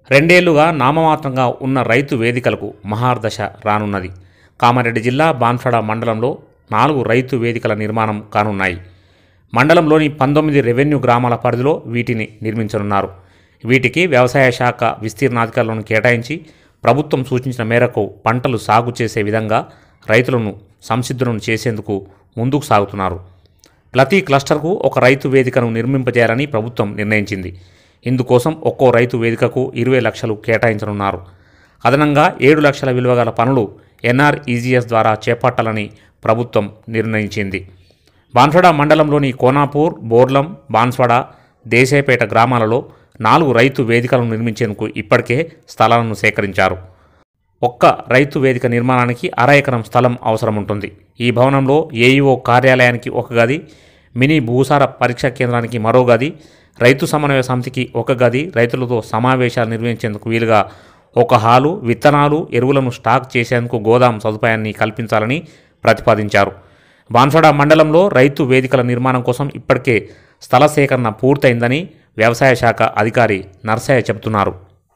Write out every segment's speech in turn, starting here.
రెండేళ్లుగా నామమాత్రంగా ఉన్న రైతు వేదికలకు మహార్దశ రానున్నది కామారెడ్డి జిల్లా బాన్ఫడ మండలంలో నాలుగు రైతు వేదికల నిర్మాణం కానున్నాయి మండలంలోని పంతొమ్మిది రెవెన్యూ గ్రామాల పరిధిలో వీటిని నిర్మించనున్నారు వీటికి వ్యవసాయ శాఖ విస్తీర్ణాధికారులను కేటాయించి ప్రభుత్వం సూచించిన మేరకు పంటలు సాగు చేసే విధంగా రైతులను సంసిద్ధులను చేసేందుకు ముందుకు సాగుతున్నారు ప్రతి క్లస్టర్కు ఒక రైతు వేదికను నిర్మింపజేయాలని ప్రభుత్వం నిర్ణయించింది ఇందుకోసం ఒక్కో రైతు వేదికకు ఇరవై లక్షలు కేటాయించనున్నారు అదనంగా ఏడు లక్షల విలువ గల పనులు ఎన్ఆర్ఈజీఎస్ ద్వారా చేపట్టాలని ప్రభుత్వం నిర్ణయించింది బాన్స్వాడ మండలంలోని కోనాపూర్ బోర్లం బాన్స్వాడ దేశాయపేట గ్రామాలలో నాలుగు రైతు వేదికలను నిర్మించేందుకు ఇప్పటికే స్థలాలను సేకరించారు ఒక్క రైతు వేదిక నిర్మాణానికి అర ఎకరం స్థలం అవసరం ఉంటుంది ఈ భవనంలో ఏఈఓ కార్యాలయానికి ఒక గది మినీ భూసార పరీక్షా కేంద్రానికి మరో గది రైతు సమన్వయ సమితికి ఒక గది రైతులతో సమావేశాలు నిర్వహించేందుకు వీలుగా ఒక హాలు విత్తనాలు ఎరువులను స్టాక్ చేసేందుకు గోదాం సదుపాయాన్ని కల్పించాలని ప్రతిపాదించారు బాన్సడ మండలంలో రైతు వేదికల నిర్మాణం కోసం ఇప్పటికే స్థల సేకరణ పూర్తయిందని వ్యవసాయ శాఖ అధికారి నర్సయ్య చెబుతున్నారు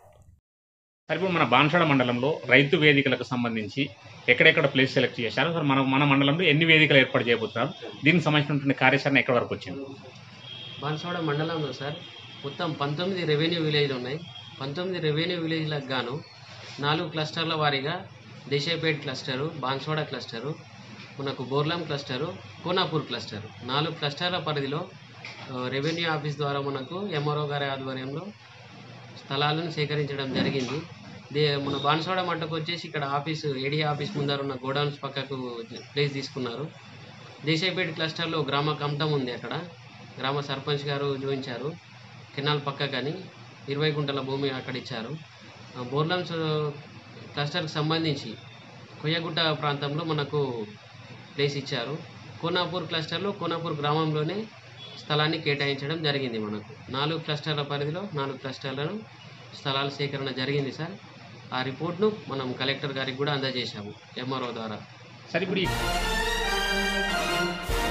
సార్ ఇప్పుడు మన బాన్సడ మండలంలో రైతు వేదికలకు సంబంధించి ఎక్కడెక్కడ ప్లేస్ సెలెక్ట్ చేశారు సార్ మన మన మండలంలో ఎన్ని వేదికలు ఏర్పాటు చేయబోతున్నారు దీనికి సంబంధించినటువంటి కార్యాచరణ ఎక్కడి వరకు వచ్చింది బాన్సవాడ మండలంలో సార్ మొత్తం పంతొమ్మిది రెవెన్యూ విలేజ్లు ఉన్నాయి పంతొమ్మిది రెవెన్యూ విలేజ్లకు గాను నాలుగు క్లస్టర్ల వారీగా దేశాయపేట్ క్లస్టరు బాన్స్వాడ క్లస్టరు మనకు బోర్లాం క్లస్టరు కోనాపూర్ క్లస్టర్ నాలుగు క్లస్టర్ల పరిధిలో ఆ, రెవెన్యూ ఆఫీస్ ద్వారా మనకు ఎంఆర్ఓ గారి ఆధ్వర్యంలో స్థలాలను సేకరించడం జరిగింది దే మన బాన్స్వాడ మట్టకు వచ్చేసి ఇక్కడ ఆఫీసు ఏడీ ఆఫీస్ ముందర ఉన్న గోడౌన్స్ పక్కకు ప్లేస్ తీసుకున్నారు దేశాయపేట క్లస్టర్లో గ్రామ కమటం ఉంది అక్కడ గ్రామ సర్పంచ్ గారు చూపించారు కెనాల్ పక్క కానీ ఇరవై గుంటల భూమి అక్కడ ఇచ్చారు ఆ, బోర్లమ్స్ క్లస్టర్కి సంబంధించి కొయ్యగుట్ట ప్రాంతంలో మనకు ప్లేస్ ఇచ్చారు కోనాపూర్ క్లస్టర్లో కోనాపూర్ గ్రామంలోనే స్థలాన్ని కేటాయించడం జరిగింది మనకు నాలుగు క్లస్టర్ల పరిధిలో నాలుగు క్లస్టర్లను స్థలాల సేకరణ జరిగింది సార్ ఆ రిపోర్ట్ను మనం కలెక్టర్ గారికి కూడా అందజేశాము ఎంఆర్ఓ ద్వారా సార్ ఇప్పుడు ఈ